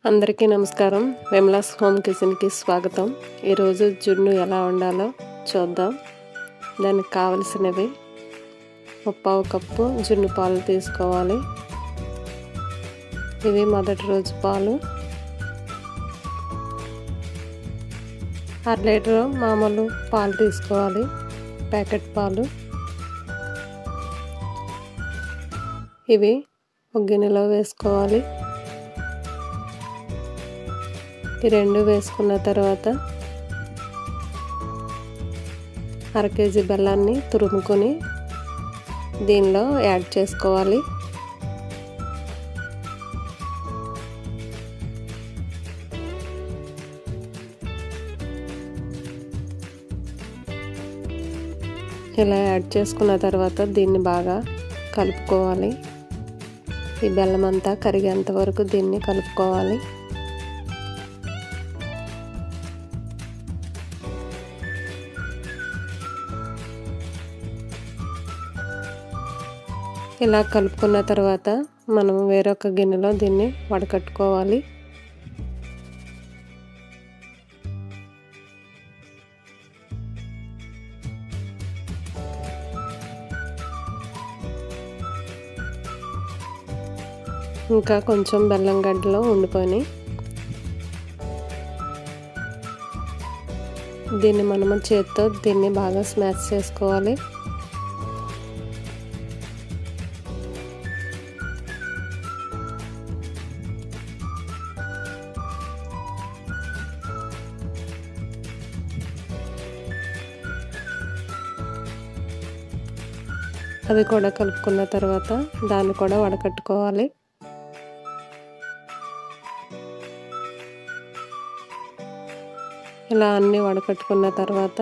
అందరికీ నమస్కారం వెమ్లాస్ హోమ్ కిచెన్కి స్వాగతం ఈరోజు జున్ను ఎలా వండాలో చూద్దాం దానికి కావలసినవి ముప్పావు కప్పు జున్ను పాలు తీసుకోవాలి ఇవి మొదటి రోజు పాలు అర లీటరు మామూలు పాలు తీసుకోవాలి ప్యాకెట్ పాలు ఇవి ఒక గిన్నెలో వేసుకోవాలి ఈ రెండు వేసుకున్న తర్వాత అర కేజీ బెల్లాన్ని తురుముకొని దీనిలో యాడ్ చేసుకోవాలి ఇలా యాడ్ చేసుకున్న తర్వాత దీన్ని బాగా కలుపుకోవాలి ఈ బెల్లం అంతా కరిగేంత వరకు దీన్ని కలుపుకోవాలి ఇలా కలుపుకున్న తర్వాత మనం వేరొక గిన్నెలో దీన్ని వడకట్టుకోవాలి ఇంకా కొంచెం బెల్లం గడ్డలో ఉండిపోయి దీన్ని మనము చేత్తో దీన్ని బాగా స్మాష్ చేసుకోవాలి అది కూడా కలుపుకున్న తర్వాత దాన్ని కూడా వడకట్టుకోవాలి ఇలా అన్నీ వడకట్టుకున్న తర్వాత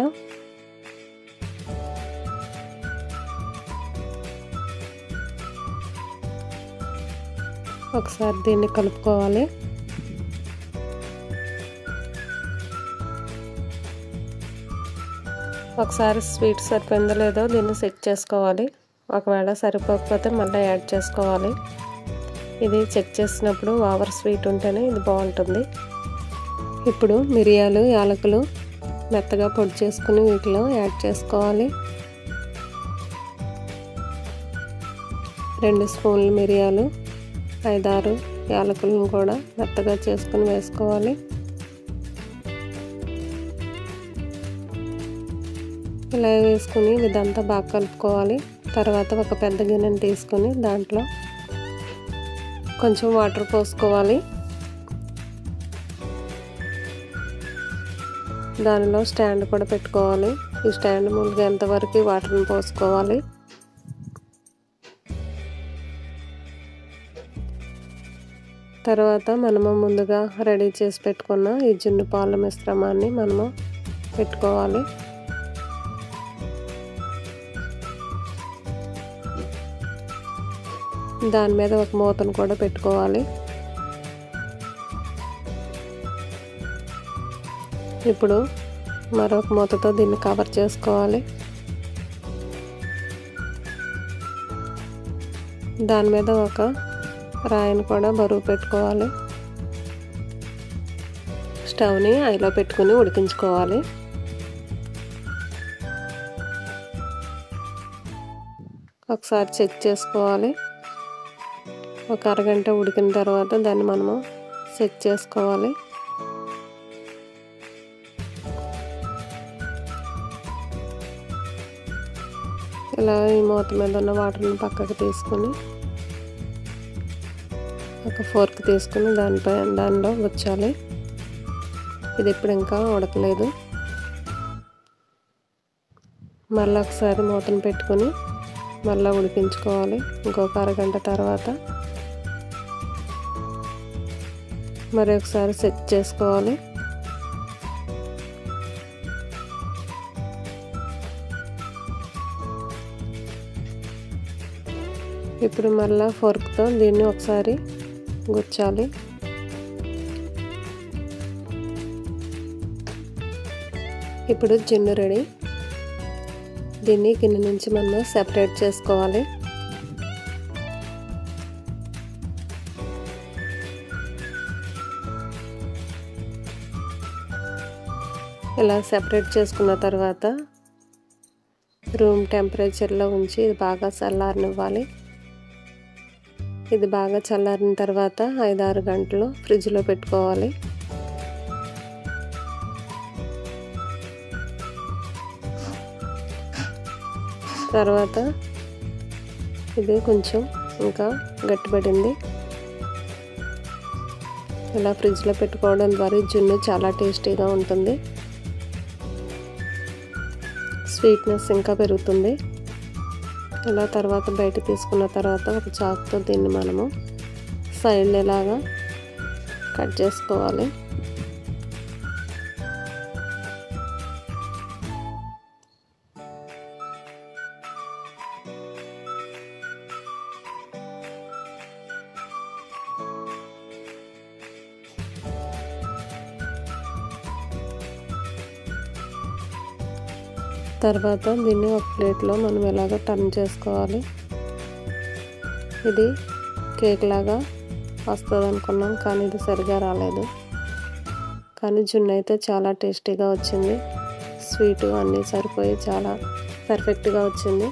ఒకసారి దీన్ని కలుపుకోవాలి ఒకసారి స్వీట్ సరిపోయిందో లేదో దీన్ని సెట్ చేసుకోవాలి ఒకవేళ సరిపోకపోతే మళ్ళీ యాడ్ చేసుకోవాలి ఇది చెక్ చేసినప్పుడు ఓవర్ స్వీట్ ఉంటేనే ఇది బాగుంటుంది ఇప్పుడు మిరియాలు యాలకులు మెత్తగా పొడి చేసుకుని వీటిలో యాడ్ చేసుకోవాలి రెండు స్పూన్లు మిరియాలు ఐదారు యాలకులను కూడా మెత్తగా చేసుకుని వేసుకోవాలి ఇలా వేసుకుని ఇదంతా బాగా కలుపుకోవాలి తర్వాత ఒక పెద్ద గిన్నెని తీసుకొని దాంట్లో కొంచెం వాటర్ పోసుకోవాలి దానిలో స్టాండ్ కూడా పెట్టుకోవాలి ఈ స్టాండ్ మునిగేంత వరకు వాటర్ని పోసుకోవాలి తర్వాత మనము ముందుగా రెడీ చేసి పెట్టుకున్న ఈ జున్ను పాల మిశ్రమాన్ని మనము పెట్టుకోవాలి దాని మీద ఒక మూతను కూడా పెట్టుకోవాలి ఇప్పుడు మరొక మూతతో దీన్ని కవర్ చేసుకోవాలి దాని మీద ఒక రాయిని కూడా బరువు పెట్టుకోవాలి స్టవ్ని ఐలో పెట్టుకుని ఉడికించుకోవాలి ఒకసారి చెక్ చేసుకోవాలి ఒక అరగంట ఉడికిన తర్వాత దాన్ని మనము సెట్ చేసుకోవాలి ఇలా ఈ మూత మీద ఉన్న వాటర్ని పక్కకు తీసుకుని ఒక ఫోర్క్ తీసుకుని దానిపై దానిలో వచ్చాలి ఇది ఇప్పుడు ఇంకా ఉడకలేదు మళ్ళీ ఒకసారి మూతను పెట్టుకుని మళ్ళీ ఉడికించుకోవాలి ఇంకొక అరగంట తర్వాత మరి ఒకసారి సెట్ చేసుకోవాలి ఇప్పుడు మళ్ళీ ఫోర్క్తో దీన్ని ఒకసారి గుచ్చాలి ఇప్పుడు జున్ను రెడీ దీన్ని గిన్నె నుంచి మనం సెపరేట్ చేసుకోవాలి ఇలా సెపరేట్ చేసుకున్న తర్వాత రూమ్ టెంపరేచర్లో ఉంచి ఇది బాగా చల్లారనివ్వాలి ఇది బాగా చల్లారిన తర్వాత ఐదారు గంటలు ఫ్రిడ్జ్లో పెట్టుకోవాలి తర్వాత ఇది కొంచెం ఇంకా గట్టిపడింది ఇలా ఫ్రిడ్జ్లో పెట్టుకోవడం ద్వారా జున్ను చాలా టేస్టీగా ఉంటుంది స్వీట్నెస్ ఇంకా పెరుగుతుంది ఇలా తర్వాత బయట తీసుకున్న తర్వాత ఒక చాకుతో దీన్ని మనము సైడ్ ఇలాగా కట్ చేసుకోవాలి తర్వాత దీన్ని ఒక ప్లేట్లో మనం ఎలాగ టర్న్ చేసుకోవాలి ఇది కేక్ లాగా వస్తుంది అనుకున్నాం కానీ ఇది సరిగా రాలేదు కానీ జున్ను అయితే చాలా టేస్టీగా వచ్చింది స్వీట్ అన్నీ సరిపోయి చాలా పర్ఫెక్ట్గా వచ్చింది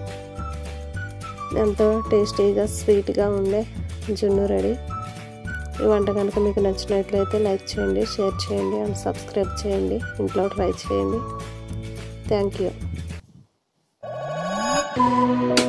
ఎంతో టేస్టీగా స్వీట్గా ఉండే జున్ను రెడీ ఈ వంట కనుక మీకు నచ్చినట్లయితే లైక్ చేయండి షేర్ చేయండి అండ్ సబ్స్క్రైబ్ చేయండి ఇంట్లో ట్రై చేయండి థ్యాంక్ యూ